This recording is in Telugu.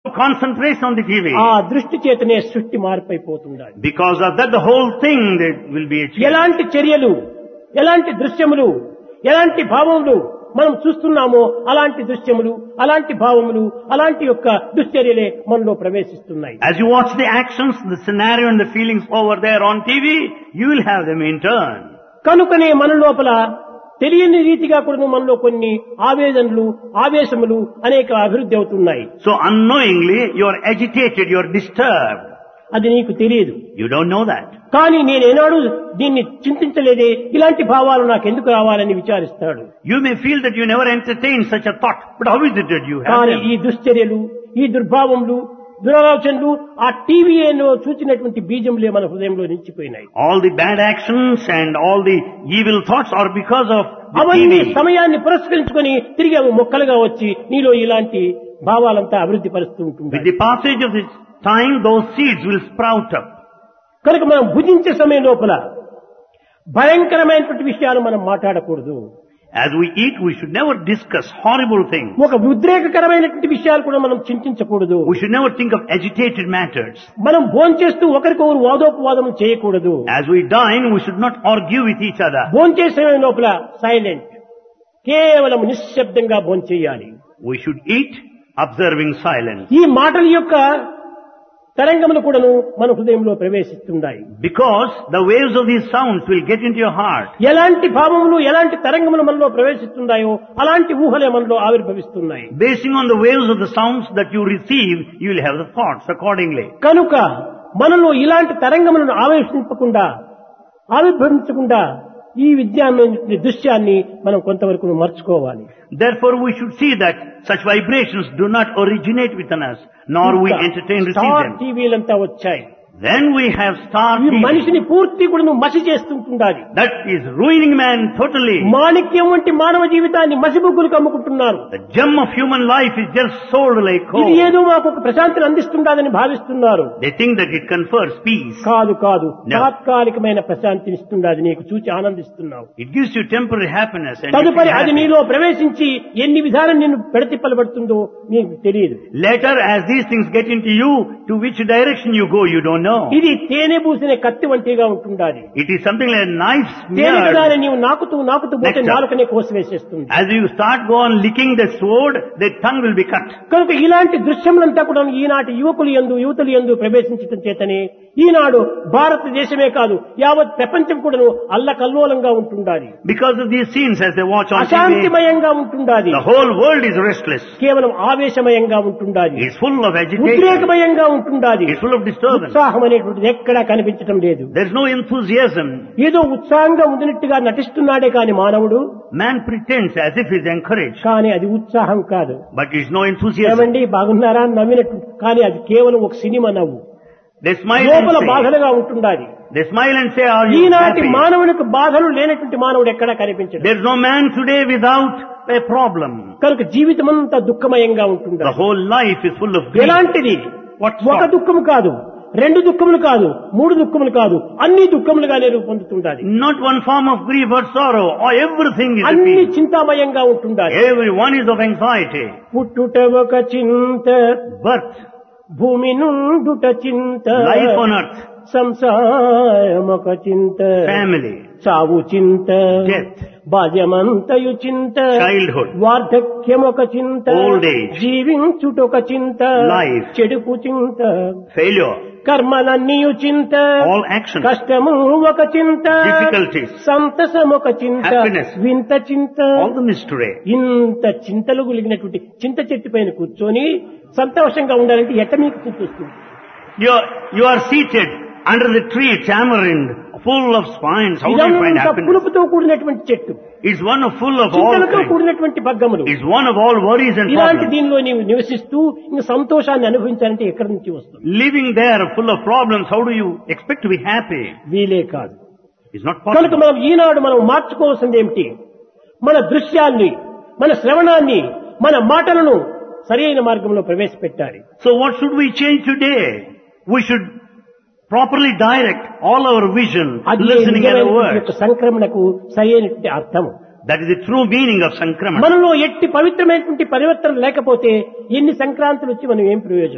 concentrates on the TV. ఆ దృష్టి చేతనే సృష్టి మార్పైపోతుండాలి Because of that, the whole thing that will be achieved. ఎలాంటి చర్యలు ఎలాంటి దృశ్యములు ఎలాంటి భావములు మనం చూస్తున్నామో అలాంటి దృశ్యములు అలాంటి భావములు అలాంటి యొక్క దుశ్చర్యలే మనలో ప్రవేశిస్తున్నాయి As you watch the actions, the scenario and the feelings over there on TV, you will have them in turn. కనుకనే మన లోపల తెలియని రీతిగా కూడా మనలో కొన్ని ఆవేదనలు ఆవేశములు అనేక అభివృద్ధి అవుతున్నాయి So unknowingly, you are agitated, you are disturbed. అది నీకు తెలియదు You don't know that. కానీ నేను ఏనాడు దీన్ని చింతించలేదే ఇలాంటి భావాలు నాకు ఎందుకు రావాలని విచారిస్తాడు You may feel that you never entertained such a thought, but how is it that you have కానీ them? ఈ దుశ్చర్యలు ఈ దుర్భావములు దురాలోచనలు ఆ టీవీలో చూచినటువంటి బీజములే మన హృదయంలో నిలిచిపోయినాయి All the bad actions and all the evil thoughts are because of the అవన్నీ TV. సమయాన్ని పురస్కరించుకొని తిరిగి అవి మొక్కలుగా వచ్చి నీలో ఇలాంటి భావాలంతా అభివృద్ధి పరుస్తూ With ఉంటుంది the passage of this time, those seeds will sprout up. కనుక మనం భుజించే సమయం లోపల భయంకరమైనటువంటి విషయాలు మనం మాట్లాడకూడదు As we eat, we should never discuss horrible things. ఒక ఉద్రేకకరమైనటువంటి విషయాలు కూడా మనం చింతించకూడదు We should never think of agitated matters. మనం భోంచేస్తూ ఒకరికొకరు వాదోపవాదం చేయకూడదు As we dine, we should not argue with each other. భోంచేసే సమయం లోపల సైలెంట్ కేవలం నిశ్శబ్దంగా భోంచేయాలి We should eat observing silence. ఈ మాటల యొక్క తరంగములు కూడాను మన హృదయంలో ప్రవేశిస్తున్నాయి Because the waves of these sounds will get into your heart. ఎలాంటి భావములు ఎలాంటి తరంగములు మనలో ప్రవేశిస్తున్నాయో అలాంటి ఊహలే మనలో ఆవిర్భవిస్తున్నాయి Basing on the waves of the sounds that you receive, you will have the thoughts accordingly. కనుక మనలో ఇలాంటి తరంగములను ఆవేశింపకుండా ఆవిర్భవించకుండా ఈ విద్యాన్ని దృశ్యాన్ని మనం కొంతవరకు మర్చుకోవాలి Therefore, we should see that such vibrations do not originate within us, nor we entertain receive star them. టీవీలంతా వచ్చాయి Then we have star ఈ TV. మనిషిని పూర్తి కూడా నువ్వు మసి చేస్తుంటుండాలి That is ruining man totally. మాణిక్యం వంటి మానవ జీవితాన్ని మసిబుగ్గులు కమ్ముకుంటున్నారు The gem of human life is just sold like ఇది coal. ఏదో మాకు ఒక ప్రశాంతిని అందిస్తుండదని భావిస్తున్నారు They think that it confers peace. కాదు కాదు No. తాత్కాలికమైన ప్రశాంతిని ఇస్తుండది నీకు చూచి ఆనందిస్తున్నావు It gives you temporary happiness and you తదుపరి feel అది happy. నీలో ప్రవేశించి ఎన్ని విధాలు నిన్ను పెడతిప్పలబడుతుందో నీకు తెలియదు Later, as these things get into you, to which direction you go, you don't know. ఇది తేనె పూసిన కత్తి వంటిగా ఉంటుండాలి It is something like a knife తేనె smeared. కదా నీవు నాకుతూ నాకుతూ పోతే Nectar. నాలుకనే కోసివేసేస్తుంది As you start go on licking the sword, the tongue will be cut. కనుక ఇలాంటి దృశ్యములంతా కూడా ఈనాటి యువకులు ఎందు యువతులు ఎందు ప్రవేశించడం చేతనే ఈనాడు భారతదేశమే కాదు యావత్ ప్రపంచం కూడాను అల్లకల్లోలంగా ఉంటుండాలి Because of these scenes as they watch on TV, అశాంతిమయంగా ఉంటుండాలి the whole world is restless. కేవలం ఆవేశమయంగా ఉంటుండాలి It's full of agitation. ఉద్రేకమయంగా ఉంటుండాలి It's full of disturbance. ఉత్సాహం అనేటువంటిది ఎక్కడా కనిపించడం లేదు There's no enthusiasm. ఏదో ఉత్సాహంగా ఉందినట్టుగా నటిస్తున్నాడే కాని మానవుడు Man pretends as if he's encouraged, కానీ అది ఉత్సాహం కాదు but it's no enthusiasm. ఏమండి బాగున్నారా అని నవ్వినట్టు కానీ అది కేవలం ఒక సినిమా నవ్వు They smile లోపల and say, బాధలుగా ఉంటుండాలి they smile and say, are you ఈనాటి happy? మానవునికి బాధలు లేనటువంటి మానవుడు ఎక్కడా కనిపించడు There's no man today without a problem. కనుక జీవితం అంతా దుఃఖమయంగా The ఉంటుండాలి whole life is full of grief. ఎలాంటిది What ఒక sort? దుఃఖము కాదు రెండు దుఃఖములు కాదు మూడు దుఃఖములు కాదు అన్ని దుఃఖములుగానే రూపొందుతుండాలి Not one form of grief or sorrow, or everything is a అన్ని pain. చింతామయంగా ఉంటుండాలి Everyone is of anxiety. పుట్టుట ఒక చింత Birth, భూమి నుండుట చింత life on earth, సంసారం ఒక చింత family, చావు చింత Death. బాల్యమంతయు చింత childhood, వార్ధక్యం ఒక చింత Old age. జీవించుటొక చింత Life. చెడుపు చింత failure, కర్మలన్నీయు చింత all actions, కష్టము ఒక చింత difficulties, సంతసం ఒక చింత Happiness. వింత చింత all the mystery. ఇంత చింతలు గులిగినటువంటి చింత చెట్టు పైన కూర్చొని సంతోషంగా ఉండాలంటే ఎట్ట మీకు చింత వస్తుంది You are, you are seated under the tree, tamarind, full of spines. How do you find ఇదంతా happiness? పులుపుతో కూడినటువంటి చెట్టు It's one of full of all చింతలతో kinds. కూడినటువంటి పగ్గములు It's one of all worries and ఇలాంటి problems. దీనిలో నీవు నివసిస్తూ ఇంక సంతోషాన్ని అనుభవించాలంటే ఎక్కడి నుంచి వస్తుంది Living there full of problems, how do you expect to be happy? వీలే కాదు It's not కనుక possible. మనం ఈనాడు మనం మార్చుకోవాల్సింది ఏమిటి మన దృశ్యాన్ని మన శ్రవణాన్ని మన మాటలను సరైన మార్గంలో ప్రవేశపెట్టాలి So what should we change today? We should properly direct all our vision, అది listening and నిజమైనటువంటి words. యొక్క సంక్రమణకు సరైనటువంటి అర్థము That is the true meaning of Sankramana. మనలో ఎట్టి పవిత్రమైనటువంటి పరివర్తన లేకపోతే ఎన్ని సంక్రాంతులు వచ్చి మనం ఏం ప్రయోజనం